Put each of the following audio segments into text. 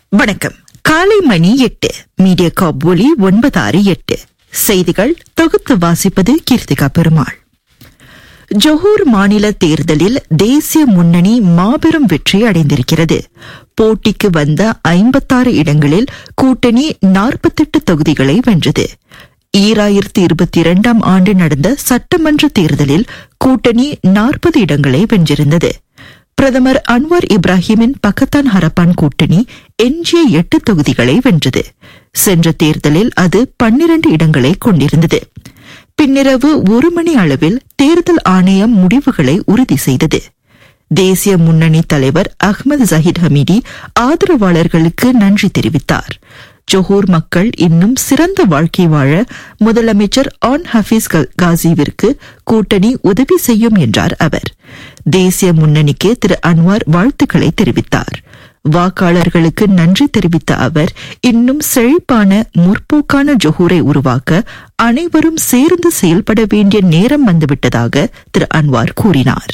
வணக்கம் காலை மணி எட்டு மீடியா காப் ஒலி ஒன்பது ஆறு எட்டு செய்திகள் தொகுத்து வாசிப்பது கீர்த்திகா பெருமாள் ஜொஹூர் மாநில தேர்தலில் தேசிய முன்னணி மாபெரும் வெற்றி அடைந்திருக்கிறது போட்டிக்கு வந்த ஐம்பத்தாறு இடங்களில் கூட்டணி நாற்பத்தெட்டு தொகுதிகளை வென்றது ஈராயிரத்தி இருபத்தி இரண்டாம் ஆண்டு நடந்த சட்டமன்ற தேர்தலில் கூட்டணி நாற்பது இடங்களை வென்றிருந்தது பிரதமர் அன்வர் இப்ராஹிமின் பக்கத்தான் ஹரப்பான் கூட்டணி எஞ்சிய எட்டு தொகுதிகளை வென்றது சென்ற தேர்தலில் அது பன்னிரண்டு இடங்களை கொண்டிருந்தது பின்னிரவு ஒரு மணி அளவில் தேர்தல் ஆணையம் முடிவுகளை உறுதி செய்தது தேசிய முன்னணி தலைவர் அஹ்மது ஜஹீத் ஹமீடி ஆதரவாளர்களுக்கு நன்றி தெரிவித்தார் ஜொஹூர் மக்கள் இன்னும் சிறந்த வாழ்க்கை வாழ முதலமைச்சர் ஆன் ஹபீஸ் காசிவிற்கு கூட்டணி உதவி செய்யும் என்றார் அவர் தேசிய முன்னணிக்கு திரு அன்வார் வாழ்த்துக்களை தெரிவித்தார் வாக்காளர்களுக்கு நன்றி தெரிவித்த அவர் இன்னும் செழிப்பான முற்போக்கான ஜொஹூரை உருவாக்க அனைவரும் சேர்ந்து செயல்பட வேண்டிய நேரம் வந்துவிட்டதாக திரு அன்வார் கூறினார்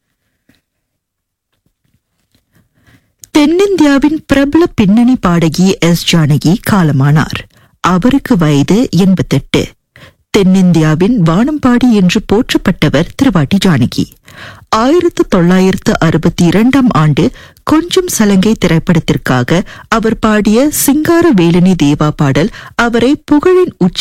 தென்னிந்தியாவின் பிரபல பின்னணி பாடகி எஸ் ஜானகி காலமானார் அவருக்கு வயது எண்பத்தெட்டு தென்னிந்தியாவின் வானம்பாடி என்று போற்றப்பட்டவர் திருவாட்டி ஜானகி ஆயிரத்து தொள்ளாயிரத்து அறுபத்தி இரண்டாம் ஆண்டு கொஞ்சம் சலங்கை திரைப்படத்திற்காக அவர் பாடிய சிங்கார வேலனி தேவா பாடல் அவரை புகழின் உச்ச